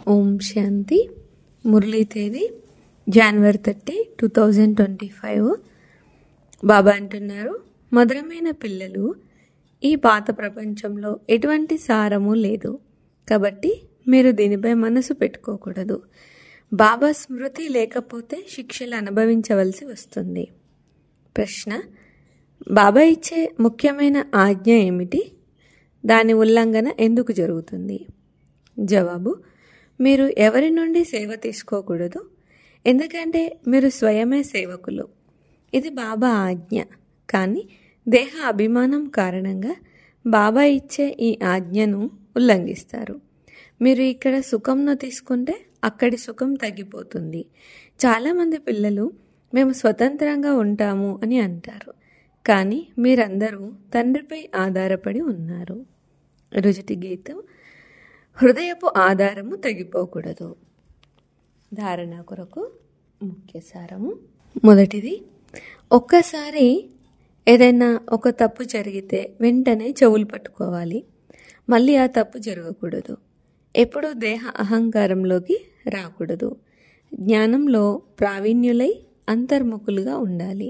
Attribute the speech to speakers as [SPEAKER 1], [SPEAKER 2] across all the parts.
[SPEAKER 1] ఓం శాంతి మురళీ తేదీ జనవరి thirty two thousand twenty five బాబా అంటున్నారు మధురమైన పిల్లలు ఈ పాత ప్రపంచంలో ఎటువంటి సారము లేదు కాబట్టి మీరు దీనిపై మనసు పెట్టుకోకూడదు బాబా స్మృతి లేకపోతే శిక్షలు అనుభవించవలసి వస్తుంది ప్రశ్న బాబా ఇచ్చే ముఖ్యమైన ఆజ్ఞ ఏమిటి దాని ఉల్లంఘన ఎందుకు జరుగుతుంది జవాబు మీరు ఎవరి నుండి సేవ తీసుకోకూడదు ఎందుకంటే మీరు స్వయమే సేవకులు ఇది బాబా ఆజ్ఞ కానీ దేహ అభిమానం కారణంగా బాబా ఇచ్చే ఈ ఆజ్ఞను ఉల్లంఘిస్తారు మీరు ఇక్కడ సుఖంను తీసుకుంటే అక్కడి సుఖం తగ్గిపోతుంది చాలామంది పిల్లలు మేము స్వతంత్రంగా ఉంటాము అని అంటారు కానీ మీరందరూ తండ్రిపై ఆధారపడి ఉన్నారు రుజుటి గీతం హృదయపు ఆధారము తగ్గిపోకూడదు ధారణ కొరకు ముఖ్య సారము మొదటిది ఒక్కసారి ఏదైనా ఒక తప్పు జరిగితే వెంటనే చెవులు పట్టుకోవాలి మళ్ళీ ఆ తప్పు జరగకూడదు ఎప్పుడూ దేహ అహంకారంలోకి రాకూడదు జ్ఞానంలో ప్రావీణ్యులై అంతర్ముఖులుగా ఉండాలి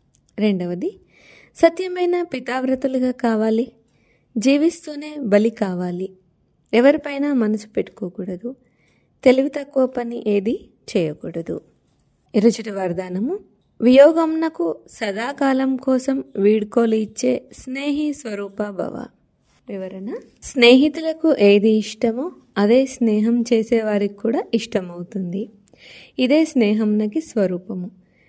[SPEAKER 1] రెండవది సత్యమైన పితావ్రతులుగా కావాలి జీవిస్తూనే బలి కావాలి ఎవరిపైన మనసు పెట్టుకోకూడదు తెలివి తక్కువ పని ఏది చేయకూడదు ఇరుచుటి వరదానము వియోగంనకు సదాకాలం కోసం వీడ్కోలు ఇచ్చే స్నేహి స్వరూప భవ వివరణ స్నేహితులకు ఏది ఇష్టమో అదే స్నేహం చేసేవారికి కూడా ఇష్టమవుతుంది ఇదే స్నేహంనకి స్వరూపము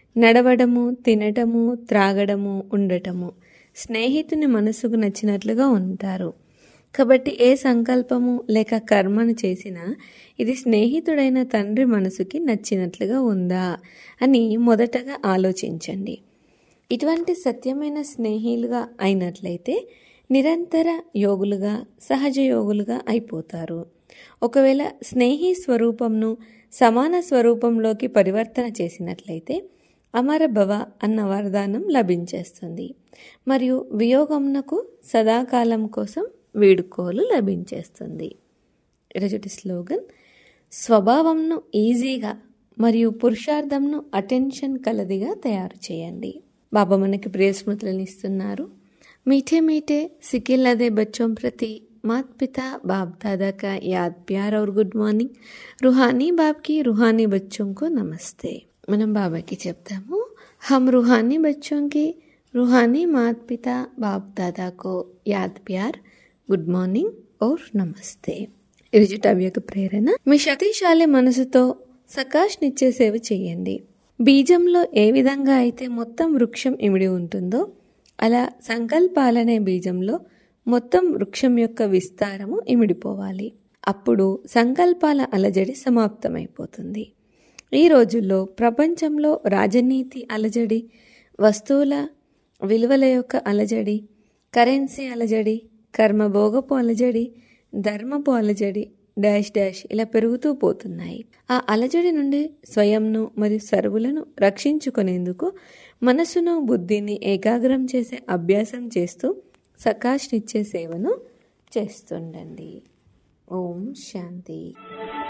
[SPEAKER 1] నడవడము తినటము త్రాగడము ఉండటము స్నేహితుని మనసుకు నచ్చినట్లుగా ఉంటారు కాబట్టి ఏ సంకల్పము లేక కర్మను చేసినా ఇది స్నేహితుడైన తండ్రి మనసుకి నచ్చినట్లుగా ఉందా అని మొదటగా ఆలోచించండి ఇటువంటి సత్యమైన స్నేహిలుగా అయినట్లయితే నిరంతర యోగులుగా సహజ యోగులుగా అయిపోతారు ఒకవేళ స్నేహి స్వరూపంను సమాన స్వరూపంలోకి పరివర్తన చేసినట్లయితే అమర భవ అన్న వరదానం లభించేస్తుంది మరియు వియోగంనకు సదాకాలం కోసం వీడుకోలు లభించేస్తుంది ఈరోజుటి స్లోగన్ స్వభావంను ఈజీగా మరియు పురుషార్థంను అటెన్షన్ కలదిగా తయారు చేయండి బాబా మనకి ప్రియ స్మృతులను ఇస్తున్నారు मीठे मीठे सिके लदे बच्चों प्रति मात पिता बाप दादा का याद प्यार और गुड మార్నింగ్ रूहानी बाप की रूहानी बच्चों को नमस्ते మనం బాబాకి చెప్తాము हम रूहानी बच्चों की रूहानी मात पिता बाप दादा को याद प्यार గుడ్ మార్నింగ్ ఓర్ నమస్తే ఇరుజుట అవ్యక ప్రేరణ మీ శక్తిశాలి మనసుతో సకాష్నిచ్చే సేవ చేయండి బీజంలో ఏ విధంగా అయితే మొత్తం వృక్షం ఇమిడి ఉంటుందో అలా సంకల్పాలనే బీజంలో మొత్తం వృక్షం యొక్క విస్తారము ఇమిడిపోవాలి అప్పుడు సంకల్పాల అలజడి సమాప్తమైపోతుంది ఈ రోజుల్లో ప్రపంచంలో రాజనీతి అలజడి వస్తువుల విలువల యొక్క అలజడి కరెన్సీ అలజడి కర్మభోగపు అలజడి ధర్మపు అలజడి డాష్ డాష్ ఇలా పెరుగుతూ పోతున్నాయి ఆ అలజడి నుండి స్వయంను మరియు సర్వులను రక్షించుకునేందుకు మనసును బుద్ధిని ఏకాగ్రం చేసే అభ్యాసం చేస్తూ సకాష్నిచ్చే సేవను చేస్తుండండి ఓం శాంతి